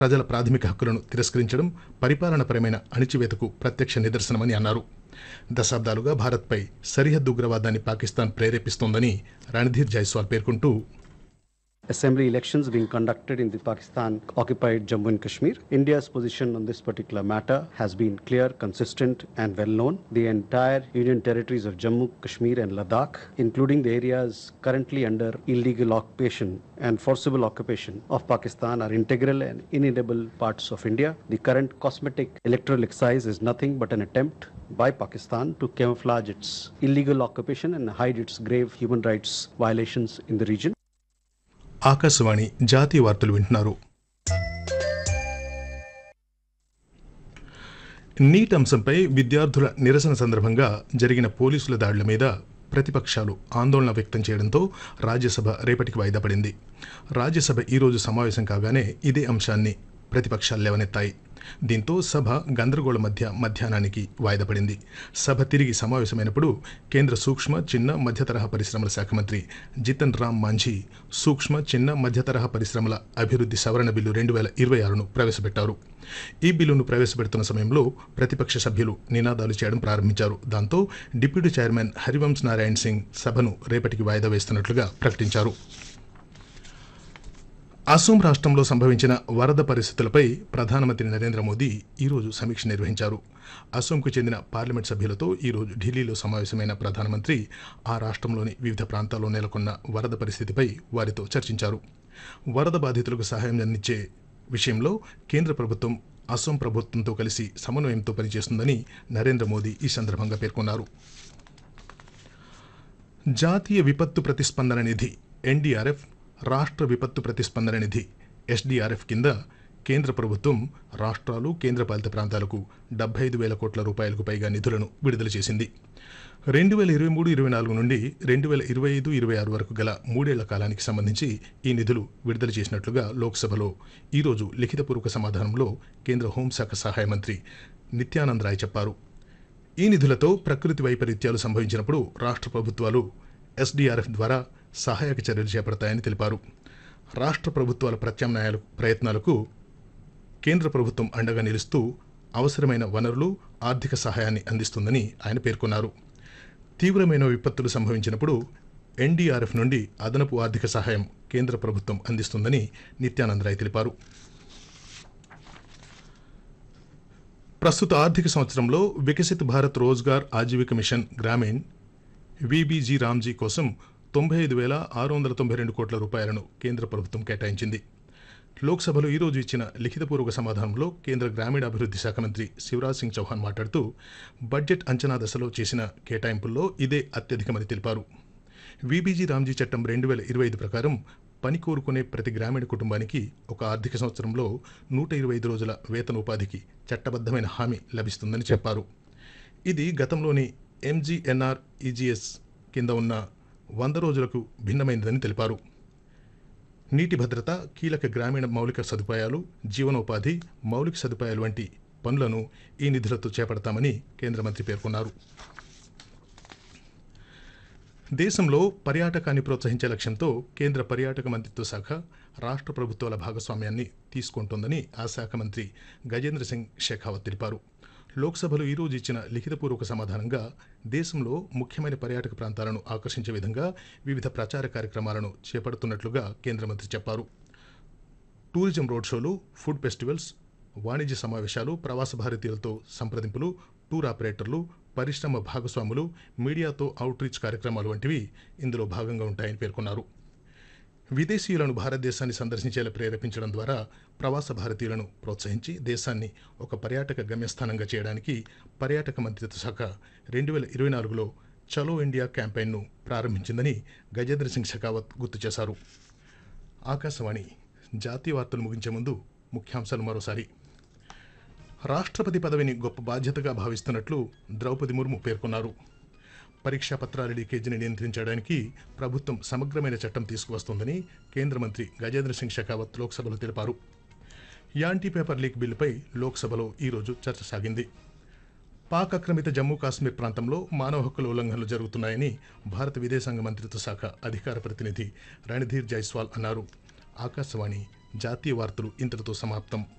ప్రజల ప్రాథమిక హక్కులను తిరస్కరించడం పరిపాలనపరమైన అణిచివేతకు ప్రత్యక్ష నిదర్శనమని అన్నారు దశాబ్దాలుగా భారత్పై సరిహద్దు ఉగ్రవాదాన్ని పాకిస్తాన్ ప్రేరేపిస్తోందని రణధీర్ జైస్వాల్ పేర్కొంటూ assembly elections being conducted in the Pakistan occupied Jammu and Kashmir. India's position on this particular matter has been clear, consistent, and well known. The entire Union territories of Jammu, Kashmir, and Ladakh, including the areas currently under illegal occupation and forcible occupation of Pakistan, are integral and inedible parts of India. The current cosmetic electoral exercise is nothing but an attempt by Pakistan to camouflage its illegal occupation and hide its grave human rights violations in the region. Akashvani జాతీయ వార్తలు వింటున్నారు neat అంశంపై విద్యార్థుల నిరసన సందర్భంగా జరిగిన పోలీసుల దాడుల మీద ప్రతిపక్షాలు ఆందోళన వ్యక్తం చేయడంతో రాజ్యసభ రేపటికి వాయిదా పడింది రాజ్యసభ ఈరోజు సమావేశం కాగానే ఇదే అంశాన్ని ప్రతిపక్షాలు లేవనెత్తాయి దీంతో సభ గందరగోళ మధ్య మధ్యాహ్నానికి వాయిదా పడింది సభ తిరిగి సమావేశమైనప్పుడు కేంద్ర సూక్ష్మ చిన్న మధ్యతరహా పరిశ్రమల శాఖ మంత్రి జితన్ రామ్ మాంఝీ సూక్ష్మ చిన్న మధ్యతరహా పరిశ్రమల అభివృద్ధి సవరణ బిల్లు రెండు వేల ఇరవై ఆరును ప్రవేశపెట్టారు ఈ బిల్లును ప్రవేశపెడుతున్న సమయంలో ప్రతిపక్ష సభ్యులు నినాదాలు చేయడం ప్రారంభించారు దాంతో డిప్యూటీ చైర్మన్ హరివంశ్ నారాయణ్ సింగ్ సభను రేపటికి వాయిదా వేస్తున్నట్లుగా ప్రకటించారు అసోం రాష్ట్రంలో సంభవించిన వరద పరిస్థితులపై ప్రధానమంత్రి నరేంద్ర మోదీ ఈరోజు సమీక్ష నిర్వహించారు అసోంకు చెందిన పార్లమెంట్ సభ్యులతో ఈరోజు ఢిల్లీలో సమావేశమైన ప్రధానమంత్రి ఆ రాష్ట్రంలోని వివిధ ప్రాంతాల్లో నెలకొన్న వరద పరిస్థితిపై వారితో చర్చించారు వరద బాధితులకు సహాయం అందించే విషయంలో కేంద్ర ప్రభుత్వం అసోం ప్రభుత్వంతో కలిసి సమన్వయంతో పనిచేస్తుందని నరేంద్ర మోదీ ఈ సందర్భంగా పేర్కొన్నారు జాతీయ విపత్తు ప్రతిస్పందన నిధి ఎన్డీఆర్ఎఫ్ రాష్ట్ర విపత్తు ప్రతిస్పందన నిధి ఎస్డీఆర్ఎఫ్ కింద కేంద్ర ప్రభుత్వం రాష్ట్రాలు కేంద్రపాలిత ప్రాంతాలకు డెబ్బై ఐదు వేల కోట్ల రూపాయలకు పైగా నిధులను విడుదల చేసింది రెండు వేల ఇరవై మూడు ఇరవై నాలుగు నుండి రెండు వేల ఇరవై ఐదు ఇరవై ఆరు వరకు గల మూడేళ్ల కాలానికి సంబంధించి ఈ నిధులు విడుదల చేసినట్లుగా లోక్సభలో ఈరోజు లిఖితపూర్వక సమాధానంలో కేంద్ర హోంశాఖ సహాయ మంత్రి నిత్యానంద్ రాయ్ చెప్పారు ఈ నిధులతో ప్రకృతి వైపరీత్యాలు సంభవించినప్పుడు రాష్ట్ర ప్రభుత్వాలు ఎస్డీఆర్ఎఫ్ ద్వారా సహాయక చర్యలు చేపడతాయని తెలిపారు రాష్ట్ర ప్రభుత్వాల ప్రత్యామ్నాయాల ప్రయత్నాలకు కేంద్ర ప్రభుత్వం అండగా నిలుస్తూ అవసరమైన వనరులు ఆర్థిక సహాయాన్ని అందిస్తుందని ఆయన పేర్కొన్నారు తీవ్రమైన విపత్తులు సంభవించినప్పుడు ఎన్డీఆర్ఎఫ్ నుండి అదనపు ఆర్థిక సహాయం కేంద్ర ప్రభుత్వం అందిస్తుందని నిత్యానంద్ రాయ్ తెలిపారు ప్రస్తుత ఆర్థిక సంవత్సరంలో వికసిత్ భారత్ రోజ్గార్ ఆజీవిక మిషన్ గ్రామీణ్ విబీజీ రామ్జీ కోసం తొంభై ఐదు వేల ఆరు వందల తొంభై రెండు కోట్ల రూపాయలను కేంద్ర ప్రభుత్వం కేటాయించింది లోక్సభలో ఈరోజు ఇచ్చిన లిఖితపూర్వక సమాధానంలో కేంద్ర గ్రామీణాభివృద్ధి శాఖ మంత్రి శివరాజ్ సింగ్ చౌహాన్ మాట్లాడుతూ బడ్జెట్ అంచనా దశలో చేసిన కేటాయింపుల్లో ఇదే అత్యధికమని తెలిపారు విబీజీ రామ్జీ చట్టం రెండు వేల ఇరవై ఐదు ప్రకారం పని కోరుకునే ప్రతి గ్రామీణ కుటుంబానికి ఒక ఆర్థిక సంవత్సరంలో నూట ఇరవై ఐదు రోజుల వేతన ఉపాధికి చట్టబద్ధమైన హామీ లభిస్తుందని చెప్పారు ఇది గతంలోని ఎంజీఎన్ఆర్ ఈజీఎస్ కింద ఉన్న వంద రోజులకు భిన్నమైనదని తెలిపారు నీటి భద్రత కీలక గ్రామీణ మౌలిక సదుపాయాలు జీవనోపాధి మౌలిక సదుపాయాలు వంటి పనులను ఈ నిధులతో చేపడతామని కేంద్ర మంత్రి పేర్కొన్నారు దేశంలో పర్యాటకాన్ని ప్రోత్సహించే లక్ష్యంతో కేంద్ర పర్యాటక మంత్రిత్వ శాఖ రాష్ట్ర ప్రభుత్వాల భాగస్వామ్యాన్ని తీసుకుంటోందని ఆ శాఖ మంత్రి గజేంద్ర సింగ్ షెకావత్ తెలిపారు లోక్సభలో ఈరోజు ఇచ్చిన లిఖితపూర్వక సమాధానంగా దేశంలో ముఖ్యమైన పర్యాటక ప్రాంతాలను ఆకర్షించే విధంగా వివిధ ప్రచార కార్యక్రమాలను చేపడుతున్నట్లుగా కేంద్ర మంత్రి చెప్పారు టూరిజం రోడ్ షోలు ఫుడ్ ఫెస్టివల్స్ వాణిజ్య సమావేశాలు ప్రవాస భారతీయులతో సంప్రదింపులు టూర్ ఆపరేటర్లు పరిశ్రమ భాగస్వాములు మీడియాతో అవుట్ రీచ్ కార్యక్రమాలు వంటివి ఇందులో భాగంగా ఉంటాయని పేర్కొన్నారు విదేశీయులను భారతదేశాన్ని సందర్శించేలా ప్రేరేపించడం ద్వారా ప్రవాస భారతీయులను ప్రోత్సహించి దేశాన్ని ఒక పర్యాటక గమ్యస్థానంగా చేయడానికి పర్యాటక మంత్రిత్వ శాఖ రెండు వేల ఇరవై నాలుగులో చలో ఇండియా క్యాంపెయిన్ను ప్రారంభించిందని గజేంద్ర సింగ్ షెకావత్ గుర్తు చేశారు ఆకాశవాణి జాతీయ వార్తలు ముగించే ముందు ముఖ్యాంశాలు మరోసారి రాష్ట్రపతి పదవిని గొప్ప బాధ్యతగా భావిస్తున్నట్లు ద్రౌపది ముర్ము పేర్కొన్నారు పరీక్షా పత్రాల లీకేజీని నియంత్రించడానికి ప్రభుత్వం సమగ్రమైన చట్టం తీసుకువస్తోందని కేంద్ర మంత్రి గజేంద్ర సింగ్ షెకావత్ లోక్సభలో తెలిపారు యాంటీ పేపర్ లీక్ బిల్లుపై లోక్సభలో ఈరోజు చర్చ సాగింది పాక్ ఆక్రమిత జమ్మూ కాశ్మీర్ ప్రాంతంలో మానవ హక్కుల ఉల్లంఘనలు జరుగుతున్నాయని భారత విదేశాంగ మంత్రిత్వ శాఖ అధికార ప్రతినిధి రణధీర్ జైస్వాల్ అన్నారు ఆకాశవాణి జాతీయ వార్తలు ఇంతటితో సమాప్తం